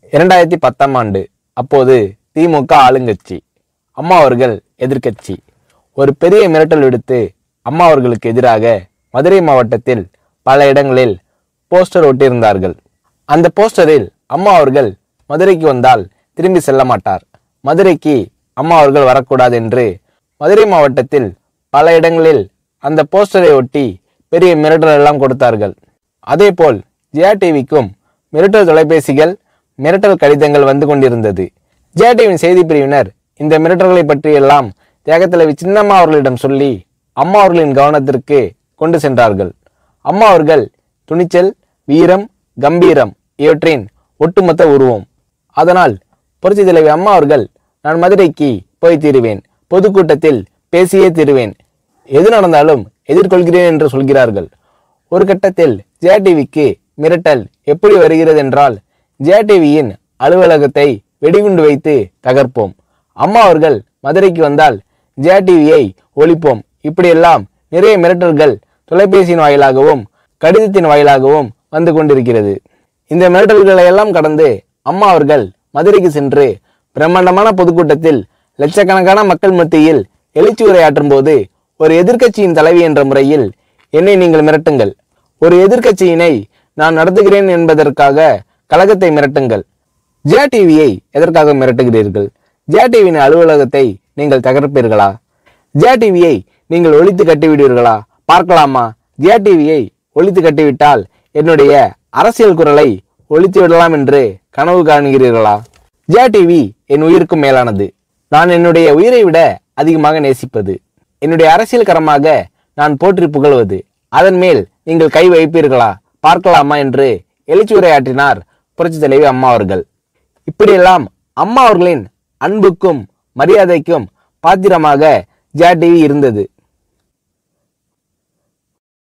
இரண்டாயிரத்தி பத்தாம் ஆண்டு அப்போது திமுக ஆளுங்கட்சி அம்மா அவர்கள் எதிர்க்கட்சி ஒரு பெரிய மிரட்டல் விடுத்து அம்மா அவர்களுக்கு எதிராக மதுரை மாவட்டத்தில் பல இடங்களில் போஸ்டர் ஒட்டியிருந்தார்கள் அந்த போஸ்டரில் அம்மா அவர்கள் மதுரைக்கு வந்தால் திரும்பி செல்ல மாட்டார் மதுரைக்கு அம்மா அவர்கள் வரக்கூடாது என்று மதுரை மாவட்டத்தில் பல இடங்களில் அந்த போஸ்டரை ஒட்டி பெரிய மிரட்டல் எல்லாம் கொடுத்தார்கள் அதேபோல் ஜெயா டிவிக்கும் மிரட்டல் தொலைபேசிகள் மிரட்டல் கடிதங்கள் வந்து கொண்டிருந்தது ஜெயா டிவியின் செய்தி பிரிவினர் இந்த மிரட்டல்களை பற்றியெல்லாம் தியாகத்தலைவி சின்னம்மா அவர்களிடம் சொல்லி அம்மா அவர்களின் கவனத்திற்கு கொண்டு சென்றார்கள் அம்மா அவர்கள் துணிச்சல் வீரம் கம்பீரம் இவற்றின் ஒட்டுமொத்த உருவம் அதனால் புரட்சி தலைவி அம்மா அவர்கள் நான் மதுரைக்கு போய் தீருவேன் பொதுக்கூட்டத்தில் பேசியே தீருவேன் எது நடந்தாலும் எதிர்கொள்கிறேன் என்று சொல்கிறார்கள் ஒரு கட்டத்தில் ஜெயா டிவிக்கு மிரட்டல் எப்படி வருகிறது என்றால் ஜெயா டிவியின் அலுவலகத்தை வெடிகுண்டு வைத்து தகர்ப்போம் அம்மா அவர்கள் மதுரைக்கு வந்தால் ஜெயா டிவியை ஒழிப்போம் இப்படியெல்லாம் நிறைய மிரட்டல்கள் தொலைபேசியின் வாயிலாகவும் கடிதத்தின் வாயிலாகவும் வந்து கொண்டிருக்கிறது இந்த மிரட்டல்களை எல்லாம் கடந்து அம்மா அவர்கள் மதுரைக்கு சென்று பிரம்மாண்டமான பொதுக்கூட்டத்தில் லட்சக்கணக்கான மக்கள் மத்தியில் எழுச்சி உரையாற்றும் போது ஒரு எதிர்க்கட்சியின் தலைவி என்ற முறையில் என்னை நீங்கள் மிரட்டுங்கள் ஒரு எதிர்க்கட்சியினை நான் நடத்துகிறேன் என்பதற்காக கழகத்தை மிரட்டுங்கள் ஜியா டிவியை எதற்காக மிரட்டுகிறீர்கள் ஜியா டிவியின் அலுவலகத்தை நீங்கள் தகர்ப்பீர்களா ஜியா டிவியை நீங்கள் ஒழித்து கட்டிவிடுவீர்களா பார்க்கலாமா ஜியா டிவியை ஒழித்து கட்டிவிட்டால் என்னுடைய அரசியல் குரலை ஒழித்து விடலாம் என்று கனவு காணுகிறீர்களா ஜியா டிவி என் உயிருக்கும் மேலானது நான் என்னுடைய உயிரை விட அதிகமாக நேசிப்பது என்னுடைய அரசியல் கரமாக நான் போற்றி புகழ்வது அதன் மேல் நீங்கள் கை வைப்பீர்களா பார்க்கலாமா என்று எழுச்சி உரையாற்றினார் புரட்சி தலைவி அம்மா அவர்கள் இப்படியெல்லாம் அம்மா அவர்களின் அன்புக்கும் மரியாதைக்கும் பாத்திரமாக ஜியா டிவி இருந்தது